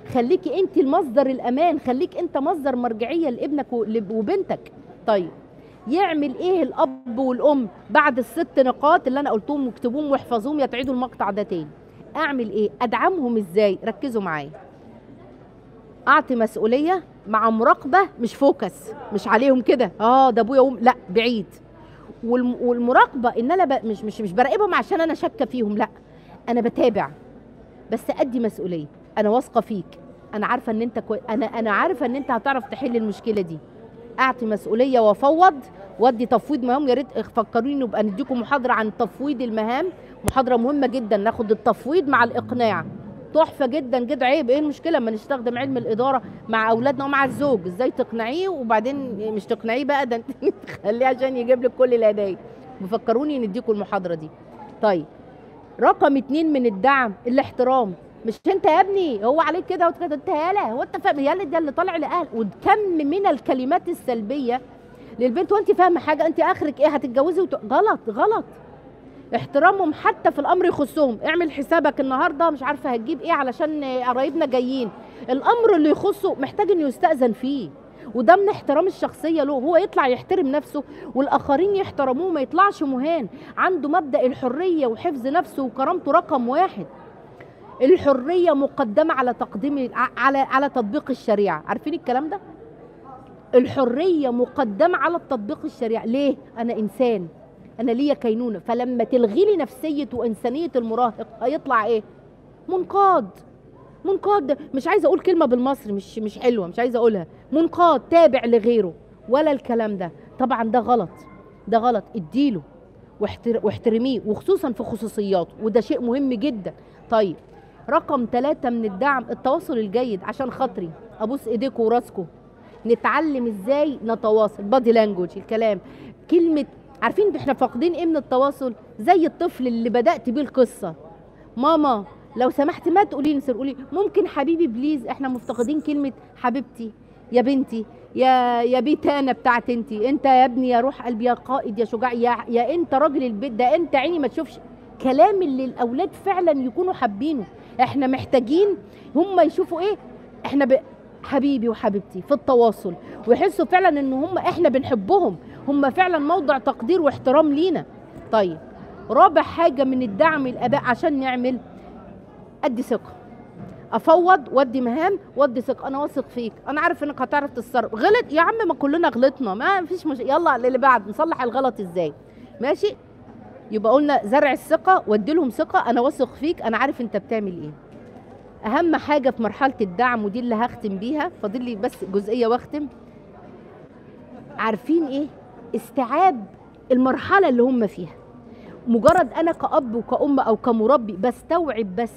خليكي انت المصدر الامان خليك انت مصدر مرجعيه لابنك ولب- وبنتك طيب يعمل ايه الاب والام بعد الست نقاط اللي انا قلتهم واكتبوهم واحفظوهم يا تعيدوا المقطع ده تاني اعمل ايه ادعمهم ازاي ركزوا معايا اعطي مسؤوليه مع مراقبه مش فوكس مش عليهم كده اه ده ابويا وام لا بعيد والم- والمراقبه ان انا ب... مش مش مش براقبهم عشان انا شاكه فيهم لا انا بتابع بس ادي مسؤوليه انا واثقه فيك انا عارفه ان انت كوي... انا انا عارفه ان انت هتعرف تحل المشكله دي اعطي مسؤوليه وافوض وادي تفويض مهام يا ريت فكروني نبقى نديكم محاضره عن تفويض المهام محاضره مهمه جدا ناخد التفويض مع الاقناع تحفه جدا جدا عيب ايه المشكله لما نستخدم علم الاداره مع اولادنا ومع الزوج ازاي تقنعيه وبعدين مش تقنعيه بقى ده انت تخليه عشان يجيب لك كل الهدايا بفكروني نديكم المحاضره دي طيب رقم اتنين من الدعم الاحترام مش انت يا ابني هو عليك كده وكده انت يالا هو انت فاهم يالا ده اللي طالع لاهل وكم من الكلمات السلبيه للبنت وانت فاهمه حاجه انت اخرك ايه هتتجوزي وت... غلط غلط احترامهم حتى في الامر يخصهم اعمل حسابك النهارده مش عارفه هتجيب ايه علشان قرايبنا جايين الامر اللي يخصه محتاج انه يستاذن فيه وده من احترام الشخصيه له هو يطلع يحترم نفسه والاخرين يحترموه ما يطلعش مهان عنده مبدا الحريه وحفظ نفسه وكرامته رقم واحد الحريه مقدمه على تقديم على على تطبيق الشريعه عارفين الكلام ده الحريه مقدمه على تطبيق الشريعه ليه انا انسان انا ليا كينونه فلما تلغي لي نفسيه وانسانيه المراهق هيطلع ايه منقاد منقاد مش عايزه اقول كلمه بالمصري مش مش حلوه مش عايزه اقولها منقاد تابع لغيره ولا الكلام ده طبعا ده غلط ده غلط اديله واحتر... واحترميه وخصوصا في خصوصياته وده شيء مهم جدا طيب رقم ثلاثة من الدعم التواصل الجيد عشان خاطري ابوس ايديكم وراسكم نتعلم ازاي نتواصل بادي لانجوج الكلام كلمه عارفين احنا فاقدين ايه من التواصل زي الطفل اللي بدات بيه القصه ماما لو سمحت ما تقولي لي قولي ممكن حبيبي بليز احنا مفتقدين كلمه حبيبتي يا بنتي يا يا بيتانا بتاعت انت انت يا ابني يا روح قلبي يا قائد يا شجاع يا يا انت راجل البيت ده انت عيني ما تشوفش كلام اللي الاولاد فعلا يكونوا حابينه احنا محتاجين هم يشوفوا ايه احنا ب... حبيبي وحبيبتي في التواصل ويحسوا فعلا ان هم احنا بنحبهم هم فعلا موضع تقدير واحترام لينا طيب رابع حاجة من الدعم الآباء عشان نعمل أدي ثقة أفوض وأدي مهام وأدي ثقة أنا واثق فيك أنا عارف إنك هتعرف تتصرف غلط يا عم ما كلنا غلطنا ما فيش مش... يلا اللي بعد نصلح الغلط إزاي ماشي يبقى قلنا زرع الثقة وادي لهم ثقة أنا واثق فيك أنا عارف أنت بتعمل إيه أهم حاجة في مرحلة الدعم ودي اللي هختم بيها فاضل لي بس جزئية واختم عارفين إيه استيعاب المرحلة اللي هم فيها مجرد انا كأب وكأم او كمربي بستوعب بس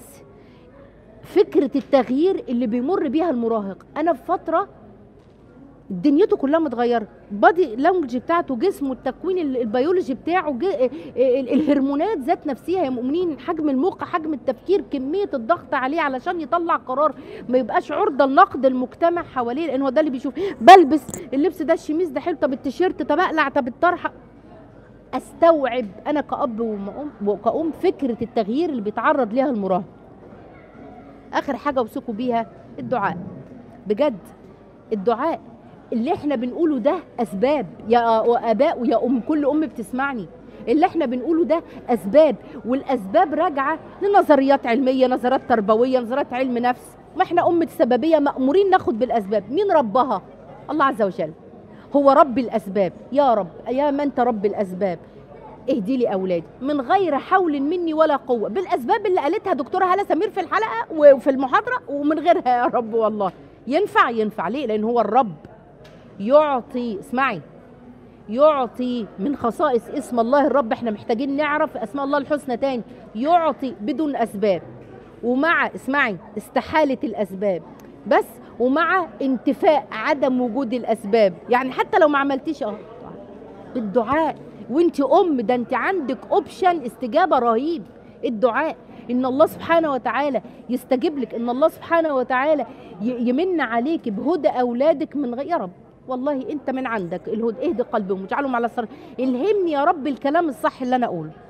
فكرة التغيير اللي بيمر بيها المراهق انا في فترة دنيته كلها متغيرة بادي لانجوج بتاعته جسمه التكوين البيولوجي بتاعه جي الهرمونات ذات نفسها يا مؤمنين حجم المخ حجم التفكير كمية الضغط عليه علشان يطلع قرار ما يبقاش عرضة لنقد المجتمع حواليه لان هو ده اللي بيشوف بلبس اللبس ده الشميز ده حلو طب التيشيرت طب اقلع طب الطرحه استوعب انا كاب وأم وكأم فكره التغيير اللي بيتعرض ليها المراهق اخر حاجه اوصيكم بيها الدعاء بجد الدعاء اللي احنا بنقوله ده اسباب يا اباء ويا ام كل ام بتسمعني اللي احنا بنقوله ده اسباب والاسباب راجعه لنظريات علميه نظريات تربويه نظريات علم نفس ما احنا امه السببيه مامورين ناخد بالاسباب مين ربها الله عز وجل هو رب الاسباب يا رب يا من انت رب الاسباب اهدي لي اولادي من غير حول مني ولا قوه بالاسباب اللي قالتها دكتوره هاله سمير في الحلقه وفي المحاضره ومن غيرها يا رب والله ينفع ينفع ليه لان هو الرب يعطي اسمعي يعطي من خصائص اسم الله الرب احنا محتاجين نعرف اسماء الله الحسنى تاني يعطي بدون اسباب ومع اسمعي استحاله الاسباب بس ومع انتفاء عدم وجود الاسباب يعني حتى لو ما عملتيش اه بالدعاء وانت ام ده انت عندك اوبشن استجابه رهيب الدعاء ان الله سبحانه وتعالى يستجيب لك ان الله سبحانه وتعالى يمن عليك بهدى اولادك من غير يا رب والله انت من عندك الهدى اهدي قلبهم واجعلهم على الصراط الهمني يا رب الكلام الصح اللي انا اقوله